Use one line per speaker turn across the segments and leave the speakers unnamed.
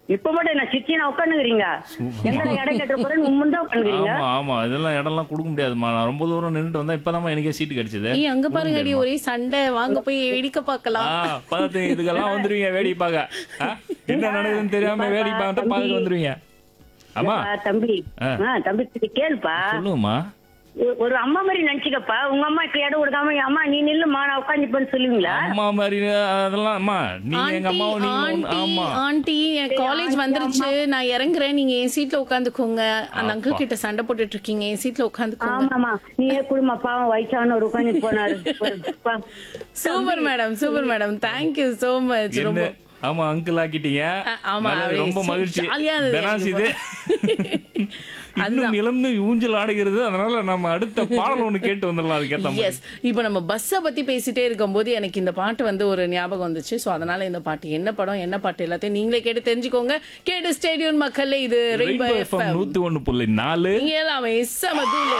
இப்ப மட்டும் என்ன சிச்சினா உட்காந்துக்கிறீங்க எங்க இடம் கட்டுற போறேன்னு உம்முன்னு தான் உட்காந்துக்கிறீங்க
ஆமா ஆமா இதெல்லாம் இடம்லாம் கொடுக்க முடியாதுமா நான் ரொம்ப தூரம் நின்னுட்டு வந்தா இப்பதான் எனக்கே சீட்டு கிடைச்சது
ஏய் அங்க பாருங்க அடி ஒரே சண்டை வாங்க போய் வெடிக்க பார்க்கலாம்
ஆ, பார்த்து இதுக்கெல்லாம் வந்துருவீங்க வேடிக்கை பார்க்க ஆ, என்ன நடக்குதுன்னு தெரியாம வேடிக்கை பார்க்க பார்க்க வந்துருவீங்க ஆமா
ஆ, தம்பி
ஆ.
ஆ, தம்பி இது கேளுப்பா
சொல்லுங்கம்மா
ஒரு- ஒரு அம்மா மாதிரி நினைச்சுக்கப்பா உங்க அம்மா இப்ப இடம் கொடுக்காம அம்மா நீ நில்லுமா நான் உட்காந்துப்பேன்னு சொல்லுவீங்களா
அம்மா மாதிரி அதெல்லாம் அம்மா நீங்க எங்க
ஆண்டி
அம்மாவும் நீங்க ஒண்ணு-
ஆண்டி
ஆமா
ஆண்டி என் காலேஜ் வந்துருச்சு நான் இறங்குறேன் நீங்க என் சீட்ல உட்காந்துக்கோங்க அந்த அங்கிள் கிட்ட சண்டை போட்டுட்டு இருக்கீங்க என் சீட்ல உட்காந்துக்கோங்க
ஆமாமா நீயே குடும்ப பாவம் வயசானவர் உட்காந்து போனாரு பா.
Super madam super madam thank you so much
என்ன
ரொம்ப
ஆமா அங்கிள் ஆக்கிட்டீங்க
அ- ஆமா,
நல்லது,
அப்படியே
ரொம்ப
சு-
மகிழ்ச்சி
ஜாலியா இருந்தது
பெனாஸ் இது
அதுதான்.
இன்னும் இழந்து ஊஞ்சல் ஆடுகிறது அதனால நம்ம அடுத்த பாடல் ஒண்ணு கேட்டு வந்துடலாம் அதுக்கேத்த மாதிரி
எஸ் இப்போ நம்ம பஸ்ஸை பத்தி பேசிட்டே இருக்கும்போது எனக்கு இந்த பாட்டு வந்து ஒரு ஞாபகம் வந்துச்சு ஸோ அதனால இந்த பாட்டு என்ன படம் என்ன பாட்டு எல்லாத்தையும் நீங்களே கேட்டு தெரிஞ்சுக்கோங்க கேட்டு ஸ்டேடியம் மக்களே இது ரெயின்போ
ரெயின்போ எஃப்எம்
எஃப்எம்
நூத்தி ஒண்ணு புள்ளி நாலு
நீங்க எல்லாமே சமதுலே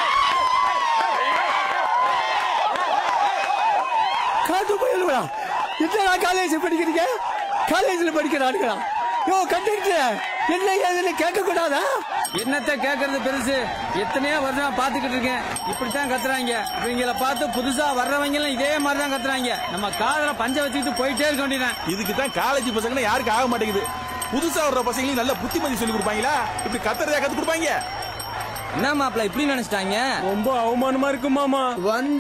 காட்டு போயிடுவா என்னடா காலேஜ் படிக்கிறீங்க காலேஜ்ல படிக்கிறானுங்களா யோ கண்டக்டர் என்ன ஏதுன்னு கேட்க கூடாதா
என்னத்த கேக்குறது பெருசு எத்தனையோ வருஷம் பாத்துக்கிட்டு இருக்கேன் இப்படித்தான் கத்துறாங்க இவங்கள பார்த்து புதுசா வர்றவங்க எல்லாம் இதே மாதிரி தான் கத்துறாங்க நம்ம காதல பஞ்ச வச்சுக்கிட்டு போயிட்டே இருக்க வேண்டியதான்
இதுக்கு தான் காலேஜ் பசங்க யாருக்கு ஆக மாட்டேங்குது புதுசா வர்ற பசங்களுக்கு நல்ல புத்திமதி சொல்லி கொடுப்பாங்களா இப்படி கத்துறதா கத்து கொடுப்பாங்க
என்ன மாப்பிள்ள இப்படி நினைச்சிட்டாங்க
ரொம்ப அவமானமா இருக்கு மாமா
வந்து